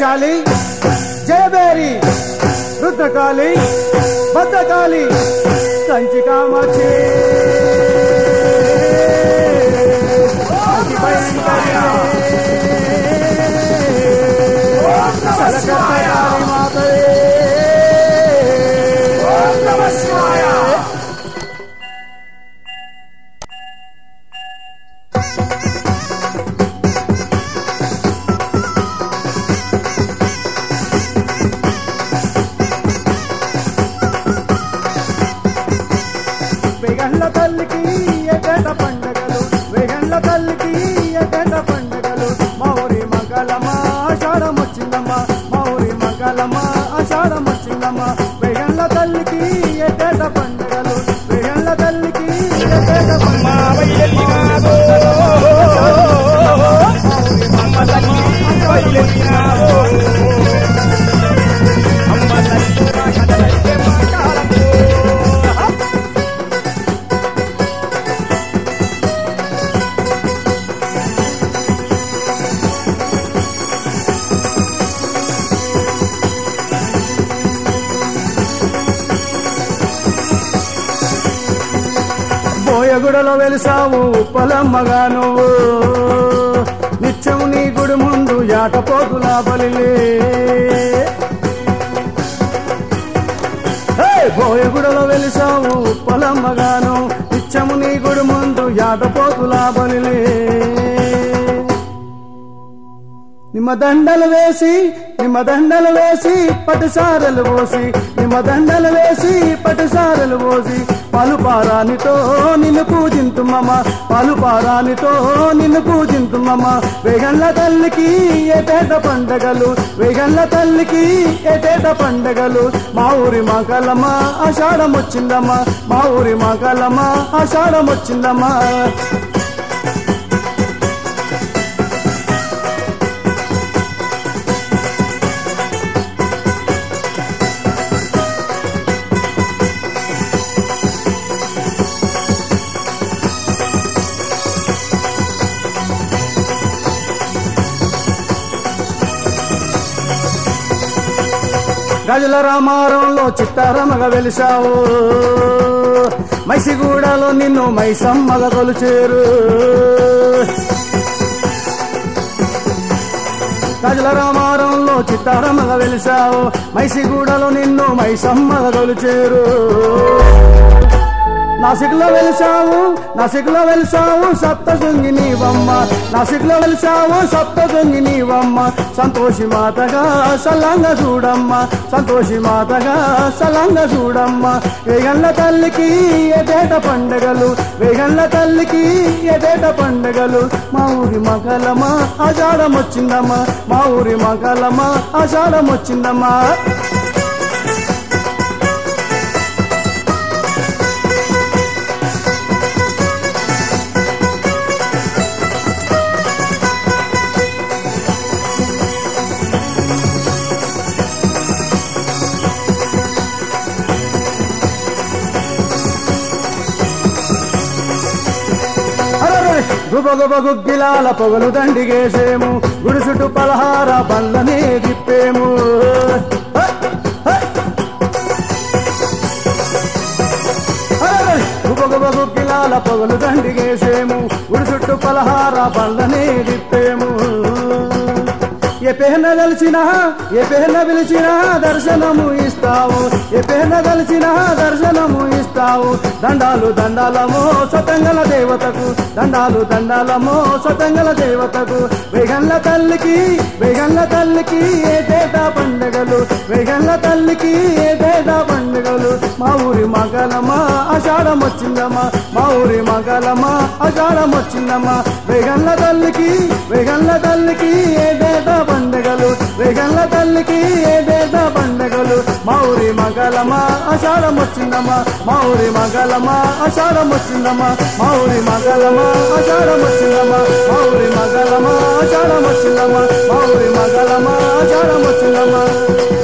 జయశాలి జయబేరి రుద్రకాళి భద్రకాళి కంచి కామాక్షి అతి భయంకరి కలకత్తారి మాతయే వేగండ్ల తల్లికి ఎగట పండగలు వేగండ్ల తల్లికి ఎగట పండగలు మా ఊరి మగలమా ఆషాఢం వచ్చిందమ్మా మా ఊరి మగలమా ఆషాఢం వచ్చిందమ్మా వేగండ్ల తల్లికి ఎగట పండగలు వేగండ్ల తల్లికి ఎగట పండగలు బోయగుడలో వెలిసావు ఉప్పలమ్మగా నువ్వు నిత్యం నీ గుడి ముందు యాటపోతులా బలిలే హే! బోయగుడలో వెలిసావు ఉప్పలమ్మగాను నిత్యము నీ గుడి ముందు యాటపోతులా బలిలే నిమ్మ దండలు వేసి నిమ్మ దండలు వేసి పట్టుసారలు పోసి నిమ్మ దండలు వేసి పట్టుసారలు పోసి పాలు పారానితో నిన్ను పూజింతుమమ్మ పాలు పారానితో నిన్ను పూజింతుమమ్మ వేగండ్ల తల్లికి ఏటేట పండగలు వేగండ్ల తల్లికి ఏటేట పండగలు మా ఊరి మాకలమ్మ ఆషాఢం వచ్చిందమ్మా మా ఊరి మాకలమ్మ ఆషాఢం వచ్చిందమ్మా గజల రామారంలో చిత్తారమగ వెలిసావు మైసిగూడలో నిన్ను మైసమ్మగ కొలుచేరు గజల రామారంలో చిత్తారమగ వెలిసావు మైసిగూడలో నిన్ను మైసమ్మగ కొలుచేరు నాసిక్లో వెలిసావు నాసిక్లో వెలిసావు సప్త దొంగి నీవమ్మ నాసిక్లో వెలిసావు సప్త దొంగి నీవమ్మ సంతోషి మాతగా సలంగ చూడమ్మ సంతోషి మాతగా సలంగ చూడమ్మ వేగండ్ల తల్లికి ఎదేట పండగలు వేగండ్ల తల్లికి ఎదేట పండగలు మా ఊరి మగలమా ఆషాఢం వచ్చిందమ్మా మా ఊరి మగలమా ఆషాఢం వచ్చిందమ్మా అరరే గుబ గుబ గుగ్గిలాల పొగలు దండిగేసేము గుడి చుట్టూ పలహార బండ్లనే తిప్పేము హ! హ! అరరే గుబ గుబ గుగ్గిలాల పొగలు దండిగేసేము గుడి చుట్టూ పలహార బండ్లనే తిప్పేము ఏ పేన కలిసినా ఏ పేన పిలిచినా దర్శనము ఇస్తావు ఏ పేన కలిసినా దర్శనము ఇస్తావు దండాలు దండాలమో సతంగల దేవతకు దండాలు దండాలమో సతంగల దేవతకు వేగండ్ల తల్లికి వేగండ్ల తల్లికి ఏ తేటా పండుగలు వేగండ్ల తల్లికి ఏ తేటా పండుగలు మా ఊరి మగలమా ఆషాఢం వచ్చిందమ్మా మా ఊరి మగలమా ఆషాఢం వచ్చిందమ్మా వేగండ్ల తల్లికి వేగండ్ల తల్లికి ఏ తేటా పండుగలు వేగండ్ల తల్లికి ఏ తేటా పండుగలు మా ఊరి మగలమా ఆషాఢం వచ్చిందమ్మా మా ఊరి మగలమా ఆషాఢం వచ్చిందమ్మా మా ఊరి మగలమా ఆషాఢం వచ్చిందమ్మా మా ఊరి మగలమా ఆషాఢం వచ్చిందమ్మా మా ఊరి మగలమా ఆషాఢం వచ్చిందమ్మా